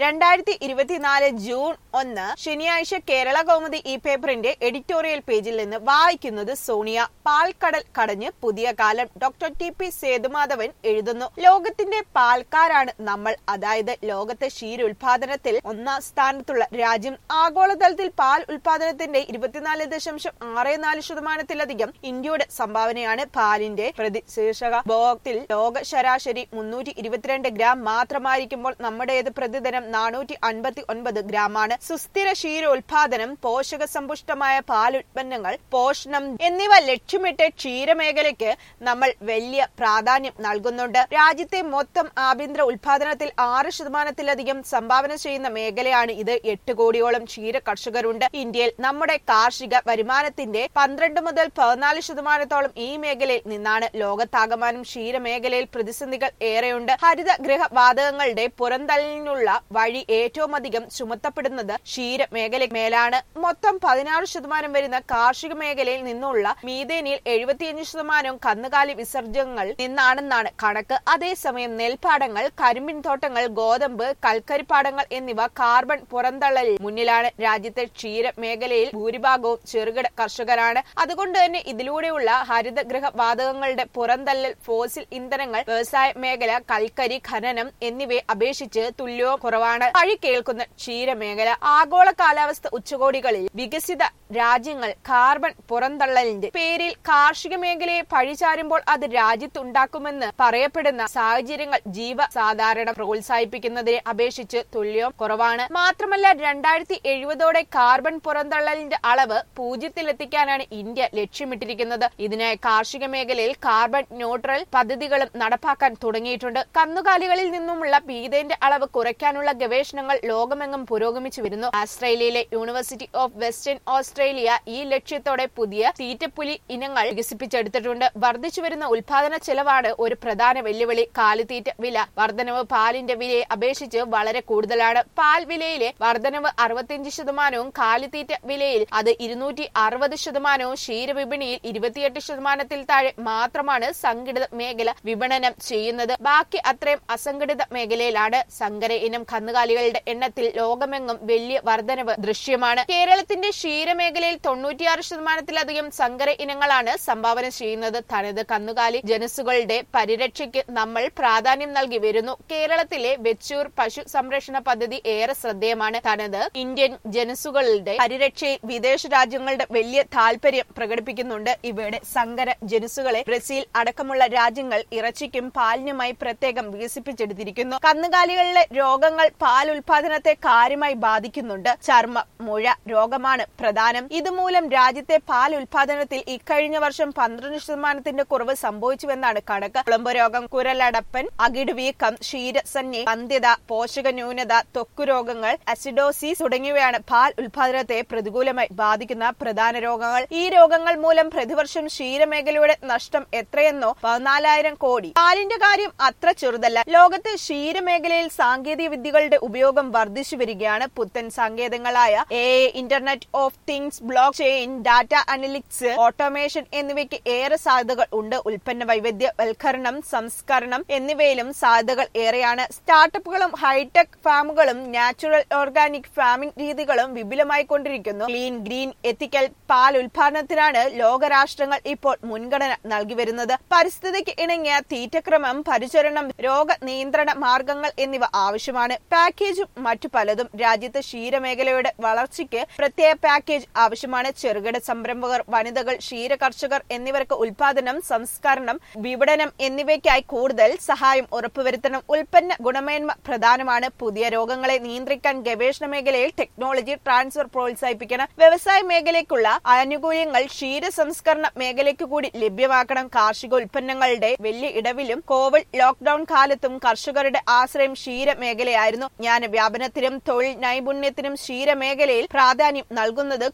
രണ്ടായിരത്തി ഇരുപത്തിനാല് ജൂൺ ഒന്ന് ശനിയാഴ്ച കേരള കൗമുദി ഈ പേപ്പറിന്റെ എഡിറ്റോറിയൽ പേജിൽ നിന്ന് വായിക്കുന്നത് സോണിയ പാൽക്കടൽ കടഞ്ഞ് പുതിയ കാലം ഡോക്ടർ ടി പി സേതുമാധവൻ എഴുതുന്നു ലോകത്തിന്റെ പാൽക്കാരാണ് നമ്മൾ അതായത് ലോകത്തെ ക്ഷീരോത്പാദനത്തിൽ ഒന്നാം സ്ഥാനത്തുള്ള രാജ്യം ആഗോളതലത്തിൽ പാൽ ഉൽപാദനത്തിന്റെ ഇരുപത്തിനാല് ദശാംശം ആറ് നാല് ശതമാനത്തിലധികം ഇന്ത്യയുടെ സംഭാവനയാണ് പാലിന്റെ പ്രതിശീർഷക ഉപഭോഗത്തിൽ ലോക ശരാശരി മുന്നൂറ്റി ഇരുപത്തിരണ്ട് ഗ്രാം മാത്രമായിരിക്കുമ്പോൾ നമ്മുടേത് പ്രതിദിനം നാനൂറ്റി അൻപത്തി ഒൻപത് ഗ്രാമാണ് സുസ്ഥിര ക്ഷീരോത്പാദനം പോഷക സമ്പുഷ്ടമായ പാൽ ഉൽപ്പന്നങ്ങൾ പോഷണം എന്നിവ ലക്ഷ്യമിട്ട് ക്ഷീരമേഖലയ്ക്ക് നമ്മൾ വലിയ പ്രാധാന്യം നൽകുന്നുണ്ട് രാജ്യത്തെ മൊത്തം ആഭ്യന്തര ഉൽപാദനത്തിൽ ആറ് ശതമാനത്തിലധികം സംഭാവന ചെയ്യുന്ന മേഖലയാണ് ഇത് എട്ട് കോടിയോളം ക്ഷീര കർഷകരുണ്ട് ഇന്ത്യയിൽ നമ്മുടെ കാർഷിക വരുമാനത്തിന്റെ പന്ത്രണ്ട് മുതൽ പതിനാല് ശതമാനത്തോളം ഈ മേഖലയിൽ നിന്നാണ് ലോകത്താകമാനം ക്ഷീരമേഖലയിൽ പ്രതിസന്ധികൾ ഏറെയുണ്ട് ഹരിത ഗൃഹവാതകങ്ങളുടെ പുറന്തള്ളിനുള്ള വഴി ഏറ്റവും അധികം ചുമത്തപ്പെടുന്നത് ക്ഷീര മേഖല മേലാണ് മൊത്തം പതിനാറ് ശതമാനം വരുന്ന കാർഷിക മേഖലയിൽ നിന്നുള്ള മീതേനിയിൽ എഴുപത്തിയഞ്ച് ശതമാനവും കന്നുകാലി വിസർജ്യങ്ങൾ നിന്നാണെന്നാണ് കണക്ക് അതേസമയം നെൽപ്പാടങ്ങൾ കരിമ്പിൻ തോട്ടങ്ങൾ ഗോതമ്പ് കൽക്കരിപ്പാടങ്ങൾ എന്നിവ കാർബൺ പുറന്തള്ളലിൽ മുന്നിലാണ് രാജ്യത്തെ ക്ഷീര മേഖലയിൽ ഭൂരിഭാഗവും ചെറുകിട കർഷകരാണ് അതുകൊണ്ട് തന്നെ ഇതിലൂടെയുള്ള ഹരിത ഗൃഹവാതകങ്ങളുടെ പുറന്തള്ളൽ ഫോസിൽ ഇന്ധനങ്ങൾ വ്യവസായ മേഖല കൽക്കരി ഖനനം എന്നിവയെ അപേക്ഷിച്ച് തുല്യവും കുറവാണ് പഴി കേൾക്കുന്ന ക്ഷീരമേഖല ആഗോള കാലാവസ്ഥ ഉച്ചകോടികളിൽ വികസിത രാജ്യങ്ങൾ കാർബൺ പുറന്തള്ളലിന്റെ പേരിൽ കാർഷിക മേഖലയെ പഴിചാരുമ്പോൾ അത് രാജ്യത്തുണ്ടാക്കുമെന്ന് പറയപ്പെടുന്ന സാഹചര്യങ്ങൾ ജീവ സാധാരണ പ്രോത്സാഹിപ്പിക്കുന്നതിനെ അപേക്ഷിച്ച് തുല്യവും കുറവാണ് മാത്രമല്ല രണ്ടായിരത്തി എഴുപതോടെ കാർബൺ പുറന്തള്ളലിന്റെ അളവ് പൂജ്യത്തിലെത്തിക്കാനാണ് ഇന്ത്യ ലക്ഷ്യമിട്ടിരിക്കുന്നത് ഇതിനായി കാർഷിക മേഖലയിൽ കാർബൺ ന്യൂട്രൽ പദ്ധതികളും നടപ്പാക്കാൻ തുടങ്ങിയിട്ടുണ്ട് കന്നുകാലികളിൽ നിന്നുമുള്ള പീതന്റെ അളവ് കുറയ്ക്കാനുള്ള ഗവേഷണങ്ങൾ ലോകമെങ്ങും പുരോഗമിച്ചു വരുന്നു ഓസ്ട്രേലിയയിലെ യൂണിവേഴ്സിറ്റി ഓഫ് വെസ്റ്റേൺ ഓസ്ട്രേലിയ ഈ ലക്ഷ്യത്തോടെ പുതിയ തീറ്റപ്പുലി ഇനങ്ങൾ വികസിപ്പിച്ചെടുത്തിട്ടുണ്ട് വർദ്ധിച്ചു വരുന്ന ഉൽപാദന ചെലവാണ് ഒരു പ്രധാന വെല്ലുവിളി കാലിത്തീറ്റ വില വർധനവ് പാലിന്റെ വിലയെ അപേക്ഷിച്ച് വളരെ കൂടുതലാണ് പാൽ വിലയിലെ വർധനവ് അറുപത്തിയഞ്ച് ശതമാനവും കാലിത്തീറ്റ വിലയിൽ അത് ഇരുന്നൂറ്റി അറുപത് ശതമാനവും ക്ഷീരവിപണിയിൽ ഇരുപത്തിയെട്ട് ശതമാനത്തിൽ താഴെ മാത്രമാണ് സംഘടിത മേഖല വിപണനം ചെയ്യുന്നത് ബാക്കി അത്രയും അസംഘടിത മേഖലയിലാണ് സങ്കര ഇനം കന്നുകാലികളുടെ എണ്ണത്തിൽ ലോകമെങ്ങും വലിയ വർധനവ് ദൃശ്യമാണ് കേരളത്തിന്റെ ക്ഷീരമേഖലയിൽ തൊണ്ണൂറ്റിയാറ് ശതമാനത്തിലധികം സങ്കര ഇനങ്ങളാണ് സംഭാവന ചെയ്യുന്നത് തനത് കന്നുകാലി ജനസുകളുടെ പരിരക്ഷയ്ക്ക് നമ്മൾ പ്രാധാന്യം നൽകി വരുന്നു കേരളത്തിലെ വെച്ചൂർ പശു സംരക്ഷണ പദ്ധതി ഏറെ ശ്രദ്ധേയമാണ് തനത് ഇന്ത്യൻ ജനസുകളുടെ പരിരക്ഷയിൽ വിദേശ രാജ്യങ്ങളുടെ വലിയ താല്പര്യം പ്രകടിപ്പിക്കുന്നുണ്ട് ഇവയുടെ സങ്കര ജനുസുകളെ ബ്രസീൽ അടക്കമുള്ള രാജ്യങ്ങൾ ഇറച്ചിക്കും പാലിനുമായി പ്രത്യേകം വികസിപ്പിച്ചെടുത്തിരിക്കുന്നു കന്നുകാലികളിലെ രോഗങ്ങൾ പാൽ ഉൽപാദനത്തെ കാര്യമായി ബാധിക്കുന്നുണ്ട് ചർമ്മ മുഴ രോഗമാണ് പ്രധാനം ഇതുമൂലം രാജ്യത്തെ പാൽ ഉൽപാദനത്തിൽ ഇക്കഴിഞ്ഞ വർഷം പന്ത്രണ്ട് ശതമാനത്തിന്റെ കുറവ് സംഭവിച്ചുവെന്നാണ് കണക്ക് കുളമ്പ് രോഗം കുരലടപ്പൻ അകിട് വീക്കം ക്ഷീരസന്നി വന്ധ്യത പോഷക ന്യൂനത ത്വക്കു രോഗങ്ങൾ അസിഡോസിസ് തുടങ്ങിയവയാണ് പാൽ ഉൽപാദനത്തെ പ്രതികൂലമായി ബാധിക്കുന്ന പ്രധാന രോഗങ്ങൾ ഈ രോഗങ്ങൾ മൂലം പ്രതിവർഷം ക്ഷീരമേഖലയുടെ നഷ്ടം എത്രയെന്നോ പതിനാലായിരം കോടി പാലിന്റെ കാര്യം അത്ര ചെറുതല്ല ലോകത്ത് ക്ഷീരമേഖലയിൽ സാങ്കേതിക വിദ്യകളുടെ ഉപയോഗം വർദ്ധിച്ചു വരികയാണ് പുത്തൻ സങ്കേതങ്ങളായ A internet of things blockchain data analytics automation എന്നിവയ്ക്ക് ഏറെ സാധ്യതകൾ ഉണ്ട് ഉൽപ്പന്ന വൈവിധ്യവൽക്കരണം സംസ്കരണം എന്നിവയിലും സാധ്യതകൾ ഏറെയാണ് സ്റ്റാർട്ടപ്പുകളും ഹൈടെക് ഫാമുകളും നാച്ചുറൽ ഓർഗാനിക് ഫാമിംഗ് രീതികളും വിപുലമായി കൊണ്ടിരിക്കുന്നു ക്ലീൻ ഗ്രീൻ എത്തിക്കൽ പാൽ ഉൽപാദനത്തിനാണ് ലോകരാഷ്ട്രങ്ങൾ ഇപ്പോൾ മുൻഗണന നൽകി വരുന്നത് പരിസ്ഥിതിക്ക് ഇണങ്ങിയ തീറ്റക്രമം പരിചരണം രോഗ നിയന്ത്രണ മാർഗങ്ങൾ എന്നിവ ആവശ്യമാണ് പാക്കേജും മറ്റു പലതും രാജ്യത്ത് ക്ഷീരമേഖലയുടെ വളർച്ചയ്ക്ക് പ്രത്യേക പാക്കേജ് ആവശ്യമാണ് ചെറുകിട സംരംഭകർ വനിതകൾ ക്ഷീര കർഷകർ എന്നിവർക്ക് ഉൽപാദനം സംസ്കരണം വിപണനം എന്നിവയ്ക്കായി കൂടുതൽ സഹായം ഉറപ്പുവരുത്തണം ഉൽപ്പന്ന ഗുണമേന്മ പ്രധാനമാണ് പുതിയ രോഗങ്ങളെ നിയന്ത്രിക്കാൻ ഗവേഷണ മേഖലയിൽ ടെക്നോളജി ട്രാൻസ്ഫർ പ്രോത്സാഹിപ്പിക്കണം വ്യവസായ മേഖലയ്ക്കുള്ള ആനുകൂല്യങ്ങൾ ക്ഷീര സംസ്കരണ മേഖലയ്ക്ക് കൂടി ലഭ്യമാക്കണം കാർഷിക ഉൽപ്പന്നങ്ങളുടെ വലിയ ഇടവിലും കോവിഡ് ലോക്ഡൌൺ കാലത്തും കർഷകരുടെ ആശ്രയം ക്ഷീര മേഖലയായിരുന്നു ജ്ഞാന വ്യാപനത്തിനും തൊഴിൽ നൈപുണ്യത്തിനും ക്ഷീര മേഖലയിൽ പ്രാധാന്യം നൽകുന്നത്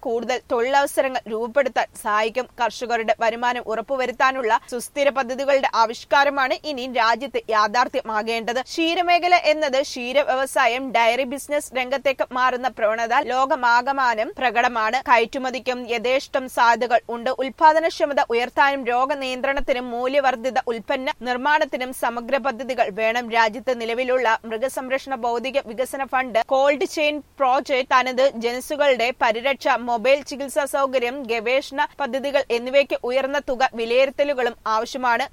കൂടുതൽ തൊഴിലവസരങ്ങൾ രൂപപ്പെടുത്താൻ സഹായിക്കും കർഷകരുടെ വരുമാനം ഉറപ്പുവരുത്താനുള്ള സുസ്ഥിര പദ്ധതികളുടെ ആവിഷ്കാരമാണ് ഇനി രാജ്യത്ത് യാഥാർത്ഥ്യമാകേണ്ടത് ക്ഷീരമേഖല എന്നത് ക്ഷീര വ്യവസായം ഡയറി ബിസിനസ് രംഗത്തേക്ക് മാറുന്ന പ്രവണത ലോകമാകമാനം പ്രകടമാണ് കയറ്റുമതിക്കും യഥേഷ്ടം സാധ്യതകൾ ഉണ്ട് ഉൽപാദനക്ഷമത ഉയർത്താനും രോഗനിയന്ത്രണത്തിനും മൂല്യവർദ്ധിത ഉൽപ്പന്ന നിർമ്മാണത്തിനും സമഗ്ര പദ്ധതികൾ വേണം രാജ്യത്ത് നിലവിലുള്ള മൃഗസംരക്ഷണ ഭൗതിക വികസന ഫണ്ട് കോൾഡ് ചെയിൻ പ്രോജക്ട് തനത് ജനുസുകളുടെ പരിരക്ഷ മൊബൈൽ ചികിത്സാ സൗകര്യം ഗവേഷണ പദ്ധതികൾ എന്നിവയ്ക്ക് ഉയർന്ന തുക വിലയിരുത്തലുകളും ആവശ്യമാണ്